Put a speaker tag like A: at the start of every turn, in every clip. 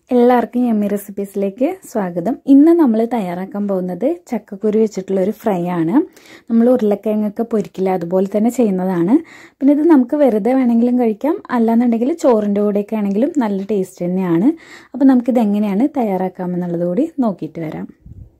A: എല്ലാവർക്കും യമ്മി റെസിപ്പീസിലേക്ക് സ്വാഗതം ഇന്ന് നമ്മൾ തയ്യാറാക്കാൻ പോകുന്നത് ചക്കക്കുരു വെച്ചിട്ടുള്ള ഒരു ഫ്രൈ ആണ് നമ്മൾ ഉരുളക്കിഴങ്ങൊക്കെ പൊരിക്കില്ല അതുപോലെ തന്നെ ചെയ്യുന്നതാണ് പിന്നെ ഇത് നമുക്ക് വെറുതെ വേണമെങ്കിലും കഴിക്കാം അല്ലാന്നുണ്ടെങ്കിൽ ചോറിൻ്റെ കൂടെയൊക്കെ ആണെങ്കിലും നല്ല ടേസ്റ്റ് തന്നെയാണ് അപ്പോൾ നമുക്കിത് എങ്ങനെയാണ് തയ്യാറാക്കാമെന്നുള്ളത് കൂടി നോക്കിയിട്ട് വരാം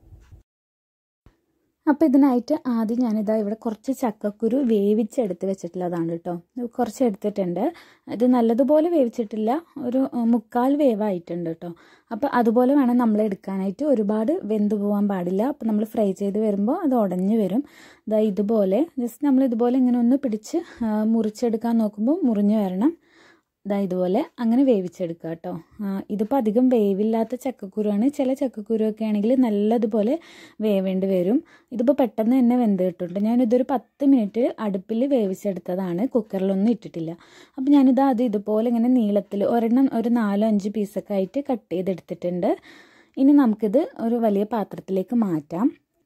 A: അപ്പോൾ ഇതിനായിട്ട് ആദ്യം ഞാനിതാ ഇവിടെ കുറച്ച് ചക്കക്കുരു വേവിച്ചെടുത്ത് വെച്ചിട്ടുള്ളതാണ് കേട്ടോ കുറച്ച് എടുത്തിട്ടുണ്ട് ഇത് നല്ലതുപോലെ വേവിച്ചിട്ടില്ല ഒരു മുക്കാൽ വേവായിട്ടുണ്ട് കേട്ടോ അപ്പോൾ അതുപോലെ വേണം നമ്മൾ എടുക്കാനായിട്ട് ഒരുപാട് വെന്ത് പോകാൻ പാടില്ല അപ്പോൾ നമ്മൾ ഫ്രൈ ചെയ്ത് വരുമ്പോൾ അത് ഉടഞ്ഞു വരും ഇതാ ഇതുപോലെ ജസ്റ്റ് നമ്മൾ ഇതുപോലെ ഇങ്ങനെ ഒന്ന് പിടിച്ച് മുറിച്ചെടുക്കാൻ നോക്കുമ്പോൾ മുറിഞ്ഞു വരണം ഇതാ ഇതുപോലെ അങ്ങനെ വേവിച്ചെടുക്കുക കേട്ടോ ഇതിപ്പോൾ അധികം വേവില്ലാത്ത ചക്കക്കുരുവാണ് ചില ചക്കക്കുരുവൊക്കെ ആണെങ്കിൽ നല്ലതുപോലെ വേവേണ്ടി വരും ഇതിപ്പോൾ പെട്ടെന്ന് തന്നെ വെന്ത് കിട്ടുന്നുണ്ട് ഞാനിതൊരു പത്ത് മിനിറ്റ് അടുപ്പിൽ വേവിച്ചെടുത്തതാണ് കുക്കറിലൊന്നും ഇട്ടിട്ടില്ല അപ്പോൾ ഞാനിത് അത് ഇതുപോലെ ഇങ്ങനെ നീളത്തിൽ ഒരെണ്ണം ഒരു നാലോ അഞ്ച് പീസൊക്കെ ആയിട്ട് കട്ട് ചെയ്തെടുത്തിട്ടുണ്ട് ഇനി നമുക്കിത് ഒരു വലിയ പാത്രത്തിലേക്ക് മാറ്റാം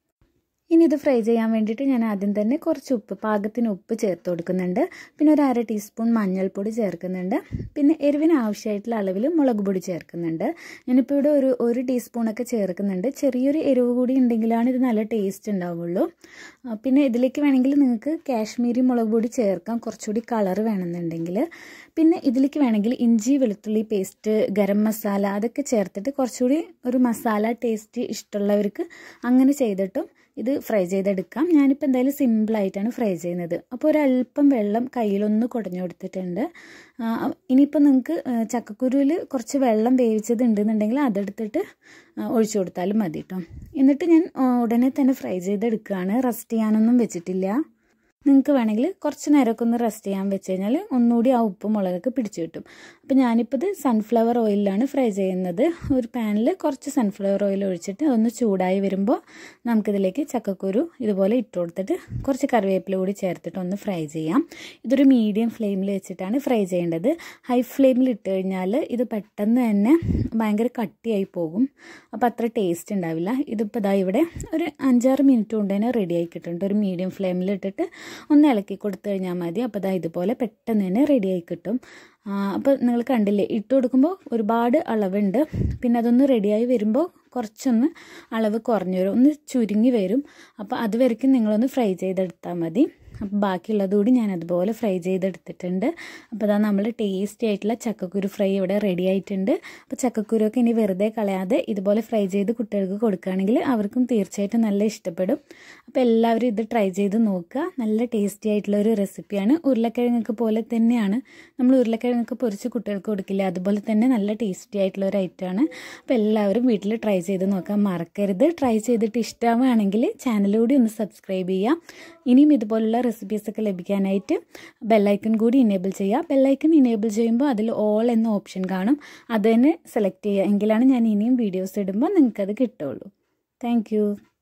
A: ഇനി ഇത് ഫ്രൈ ചെയ്യാൻ വേണ്ടിയിട്ട് ഞാൻ ആദ്യം തന്നെ കുറച്ച് ഉപ്പ് പാകത്തിന് ഉപ്പ് ചേർത്ത് കൊടുക്കുന്നുണ്ട് പിന്നെ ഒരു അര ടീസ്പൂൺ മഞ്ഞൾപ്പൊടി ചേർക്കുന്നുണ്ട് പിന്നെ എരിവിന് ആവശ്യമായിട്ടുള്ള അളവിൽ മുളക് പൊടി ചേർക്കുന്നുണ്ട് ഞാനിപ്പോൾ ഇവിടെ ഒരു ഒരു ടീസ്പൂണൊക്കെ ചേർക്കുന്നുണ്ട് ചെറിയൊരു എരിവ് കൂടി ഉണ്ടെങ്കിലാണ് ഇത് നല്ല ടേസ്റ്റ് ഉണ്ടാവുള്ളൂ പിന്നെ ഇതിലേക്ക് വേണമെങ്കിൽ നിങ്ങൾക്ക് കാശ്മീരി മുളക് പൊടി ചേർക്കാം കുറച്ചുകൂടി കളർ വേണമെന്നുണ്ടെങ്കിൽ പിന്നെ ഇതിലേക്ക് വേണമെങ്കിൽ ഇഞ്ചി വെളുത്തുള്ളി പേസ്റ്റ് ഗരം മസാല അതൊക്കെ ചേർത്തിട്ട് കുറച്ചുകൂടി ഒരു മസാല ടേസ്റ്റ് ഇഷ്ടമുള്ളവർക്ക് അങ്ങനെ ചെയ്തിട്ടും ഇത് ഫ്രൈ ചെയ്തെടുക്കാം ഞാനിപ്പോൾ എന്തായാലും സിമ്പിളായിട്ടാണ് ഫ്രൈ ചെയ്യുന്നത് അപ്പോൾ ഒരല്പം വെള്ളം കയ്യിലൊന്ന് കുടഞ്ഞു കൊടുത്തിട്ടുണ്ട് ഇനിയിപ്പോൾ നിങ്ങൾക്ക് ചക്കക്കുരുവിൽ കുറച്ച് വെള്ളം വേവിച്ചത് ഉണ്ടെന്നുണ്ടെങ്കിൽ അതെടുത്തിട്ട് ഒഴിച്ചു കൊടുത്താലും മതി കേട്ടോ എന്നിട്ട് ഞാൻ ഉടനെ തന്നെ ഫ്രൈ ചെയ്തെടുക്കുകയാണ് റെസ്റ്റ് ചെയ്യാനൊന്നും വെച്ചിട്ടില്ല നിങ്ങൾക്ക് വേണമെങ്കിൽ കുറച്ച് നേരമൊക്കെ ഒന്ന് റെസ്റ്റ് ചെയ്യാൻ വെച്ച് കഴിഞ്ഞാൽ ഒന്നുകൂടി ആ ഉപ്പ് മുളകൊക്കെ പിടിച്ചു കിട്ടും അപ്പോൾ ഞാനിപ്പോൾ ഇത് സൺഫ്ലവർ ഓയിലാണ് ഫ്രൈ ചെയ്യുന്നത് ഒരു പാനിൽ കുറച്ച് സൺഫ്ലവർ ഓയിൽ ഒഴിച്ചിട്ട് അതൊന്ന് ചൂടായി വരുമ്പോൾ നമുക്കിതിലേക്ക് ചക്കക്കുരു ഇതുപോലെ ഇട്ട് കൊടുത്തിട്ട് കുറച്ച് കറിവേപ്പില കൂടി ചേർത്തിട്ട് ഒന്ന് ഫ്രൈ ചെയ്യാം ഇതൊരു മീഡിയം ഫ്ലെയിമിൽ വെച്ചിട്ടാണ് ഫ്രൈ ചെയ്യേണ്ടത് ഹൈ ഫ്ലെയിമിൽ ഇട്ട് കഴിഞ്ഞാൽ ഇത് പെട്ടെന്ന് തന്നെ ഭയങ്കര കട്ടിയായി പോകും അപ്പോൾ അത്ര ടേസ്റ്റ് ഉണ്ടാവില്ല ഇതിപ്പോൾ ഇതാ ഇവിടെ ഒരു അഞ്ചാറ് മിനിറ്റ് കൊണ്ട് തന്നെ റെഡി ആയി കിട്ടുന്നുണ്ട് ഒരു മീഡിയം ഫ്ലെയിമിൽ ഇട്ടിട്ട് ഒന്ന് ഇളക്കി കൊടുത്തു കഴിഞ്ഞാൽ മതി അപ്പോൾ അതാ ഇതുപോലെ പെട്ടെന്ന് തന്നെ റെഡിയായി കിട്ടും അപ്പോൾ നിങ്ങൾ കണ്ടില്ലേ ഇട്ട് കൊടുക്കുമ്പോൾ ഒരുപാട് അളവുണ്ട് പിന്നെ അതൊന്ന് റെഡിയായി വരുമ്പോൾ കുറച്ചൊന്ന് അളവ് കുറഞ്ഞു വരും ഒന്ന് ചുരുങ്ങി വരും അപ്പോൾ അതുവരെയ്ക്കും നിങ്ങളൊന്ന് ഫ്രൈ ചെയ്തെടുത്താൽ മതി അപ്പോൾ ബാക്കിയുള്ളത് കൂടി ഞാൻ അതുപോലെ ഫ്രൈ ചെയ്തെടുത്തിട്ടുണ്ട് അപ്പോൾ അതാ നമ്മൾ ടേസ്റ്റി ആയിട്ടുള്ള ചക്കക്കുരു ഫ്രൈ ഇവിടെ റെഡി ആയിട്ടുണ്ട് അപ്പോൾ ചക്കക്കുരുവൊക്കെ ഇനി വെറുതെ കളയാതെ ഇതുപോലെ ഫ്രൈ ചെയ്ത് കുട്ടികൾക്ക് കൊടുക്കുകയാണെങ്കിൽ അവർക്കും തീർച്ചയായിട്ടും നല്ല ഇഷ്ടപ്പെടും അപ്പോൾ എല്ലാവരും ഇത് ട്രൈ ചെയ്ത് നോക്കുക നല്ല ടേസ്റ്റി ആയിട്ടുള്ള ഒരു റെസിപ്പിയാണ് ഉരുളക്കിഴങ്ങൊക്കെ പോലെ തന്നെയാണ് നമ്മൾ ഉരുളക്കിഴങ്ങൊക്കെ പൊരിച്ച് കുട്ടികൾക്ക് കൊടുക്കില്ല അതുപോലെ തന്നെ നല്ല ടേസ്റ്റി ആയിട്ടുള്ള ഒരു ഐറ്റമാണ് അപ്പോൾ എല്ലാവരും വീട്ടിൽ ട്രൈ ചെയ്ത് നോക്കാൻ മറക്കരുത് ട്രൈ ചെയ്തിട്ട് ഇഷ്ടമാണെങ്കിൽ ചാനലുകൂടി ഒന്ന് സബ്സ്ക്രൈബ് ചെയ്യുക ഇനിയും ഇതുപോലുള്ള റെസിപ്പീസൊക്കെ ലഭിക്കാനായിട്ട് ബെല്ലൈക്കൺ കൂടി ഇനേബിൾ ചെയ്യുക ബെല്ലൈക്കൺ ഇനേബിൾ ചെയ്യുമ്പോൾ അതിൽ ഓൾ എന്ന ഓപ്ഷൻ കാണും അത് തന്നെ സെലക്ട് ചെയ്യുക എങ്കിലാണ് ഞാൻ ഇനിയും വീഡിയോസ് ഇടുമ്പോൾ നിങ്ങൾക്കത് കിട്ടുള്ളൂ താങ്ക്